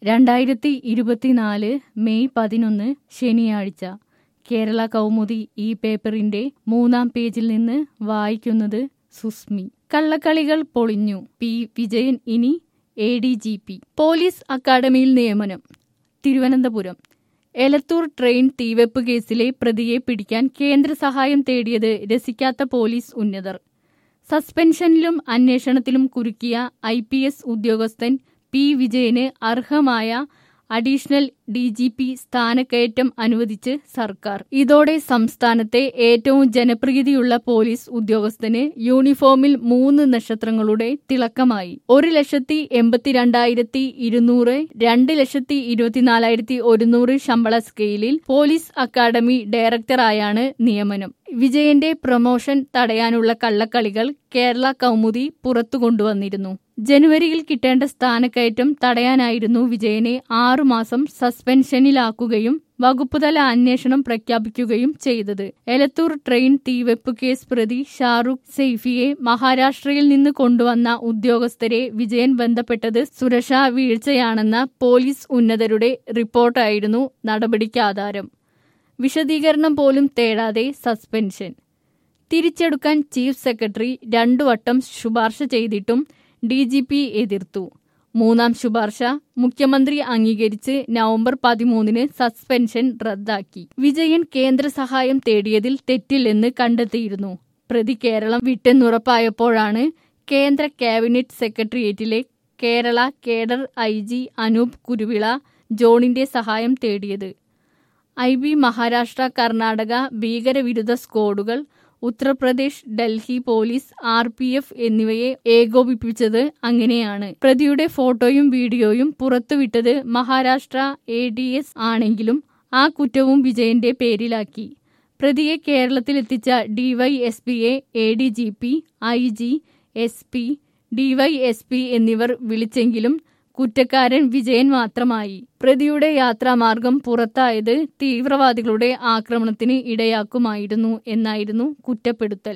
രണ്ടായിരത്തി ഇരുപത്തിനാല് മെയ് പതിനൊന്ന് ശനിയാഴ്ച കേരള കൗമുദി ഈ പേപ്പറിന്റെ മൂന്നാം പേജിൽ നിന്ന് വായിക്കുന്നത് സുസ്മി കള്ളക്കളികൾ പൊളിഞ്ഞു പി വിജയൻ ഇനി A D G P police അക്കാദമിയിൽ നിയമനം തിരുവനന്തപുരം എലത്തൂർ ട്രെയിൻ തീവെപ്പ് കേസിലെ പ്രതിയെ പിടിക്കാൻ കേന്ദ്ര സഹായം തേടിയത് രസിക്കാത്ത പോലീസ് ഉന്നതർ സസ്പെൻഷനിലും അന്വേഷണത്തിലും കുരുക്കിയ ഐ പി എസ് ഉദ്യോഗസ്ഥൻ പി വിജയന് അർഹമായ അഡീഷണൽ ഡി ജി പി സ്ഥാനക്കയറ്റം അനുവദിച്ച് സർക്കാർ ഇതോടെ സംസ്ഥാനത്തെ ഏറ്റവും ജനപ്രീതിയുള്ള പോലീസ് ഉദ്യോഗസ്ഥന് യൂണിഫോമിൽ മൂന്ന് നക്ഷത്രങ്ങളുടെ തിളക്കമായി ഒരു ലക്ഷത്തി എൺപത്തിരണ്ടായിരത്തി ഇരുന്നൂറ് രണ്ട് ലക്ഷത്തി ഇരുപത്തിനാലായിരത്തി ഒരുന്നൂറ് ശമ്പള സ്കെയിലിൽ പോലീസ് അക്കാദമി ഡയറക്ടറായാണ് നിയമനം വിജയന്റെ പ്രൊമോഷൻ തടയാനുള്ള കള്ളക്കളികൾ കേരള കൗമുദി പുറത്തു കൊണ്ടുവന്നിരുന്നു ജനുവരിയിൽ കിട്ടേണ്ട സ്ഥാനക്കയറ്റം തടയാനായിരുന്നു വിജയനെ ആറുമാസം സസ്പെൻഷനിലാക്കുകയും വകുപ്പുതല അന്വേഷണം പ്രഖ്യാപിക്കുകയും ചെയ്തത് എലത്തൂർ ട്രെയിൻ തീവെപ്പ് കേസ് പ്രതി ഷാറുഖ് സെയ്ഫിയെ മഹാരാഷ്ട്രയിൽ നിന്ന് കൊണ്ടുവന്ന ഉദ്യോഗസ്ഥരെ വിജയൻ ബന്ധപ്പെട്ടത് സുരക്ഷാ വീഴ്ചയാണെന്ന പോലീസ് ഉന്നതരുടെ റിപ്പോർട്ടായിരുന്നു നടപടിക്കാധാരം വിശദീകരണം പോലും തേടാതെ സസ്പെൻഷൻ തിരിച്ചെടുക്കാൻ ചീഫ് സെക്രട്ടറി രണ്ടു വട്ടം ശുപാർശ ചെയ്തിട്ടും ഡി ജി പി എതിർത്തു മൂന്നാം ശുപാർശ മുഖ്യമന്ത്രി അംഗീകരിച്ച് നവംബർ പതിമൂന്നിന് സസ്പെൻഷൻ റദ്ദാക്കി വിജയൻ കേന്ദ്ര സഹായം തേടിയതിൽ തെറ്റില്ലെന്ന് കണ്ടെത്തിയിരുന്നു പ്രതി കേരളം വിട്ടെന്നുറപ്പായപ്പോഴാണ് കേന്ദ്ര ക്യാബിനറ്റ് സെക്രട്ടേറിയറ്റിലെ Kerala cadre I G Anoop Kuruvila ജോണിന്റെ സഹായം തേടിയത് ഐ ബി മഹാരാഷ്ട്ര കർണാടക ഭീകരവിരുദ്ധ സ്ക്വാഡുകൾ Uttar Pradesh Delhi police R P F എന്നിവയെ ഏകോപിപ്പിച്ചത് അങ്ങനെയാണ് പ്രതിയുടെ ഫോട്ടോയും വീഡിയോയും പുറത്തുവിട്ടത് മഹാരാഷ്ട്ര എ ഡി എസ് ആണെങ്കിലും ആ കുറ്റവും വിജയന്റെ പേരിലാക്കി പ്രതിയെ കേരളത്തിലെത്തിച്ച ഡിവൈഎസ്പിയെ A D G P I G S P D Y S P എന്നിവർ വിളിച്ചെങ്കിലും കുറ്റക്കാരൻ വിജയൻ മാത്രമായി പ്രതിയുടെ യാത്രാമാർഗം പുറത്തായത് തീവ്രവാദികളുടെ ആക്രമണത്തിന് ഇടയാക്കുമായിരുന്നു എന്നായിരുന്നു കുറ്റപ്പെടുത്തൽ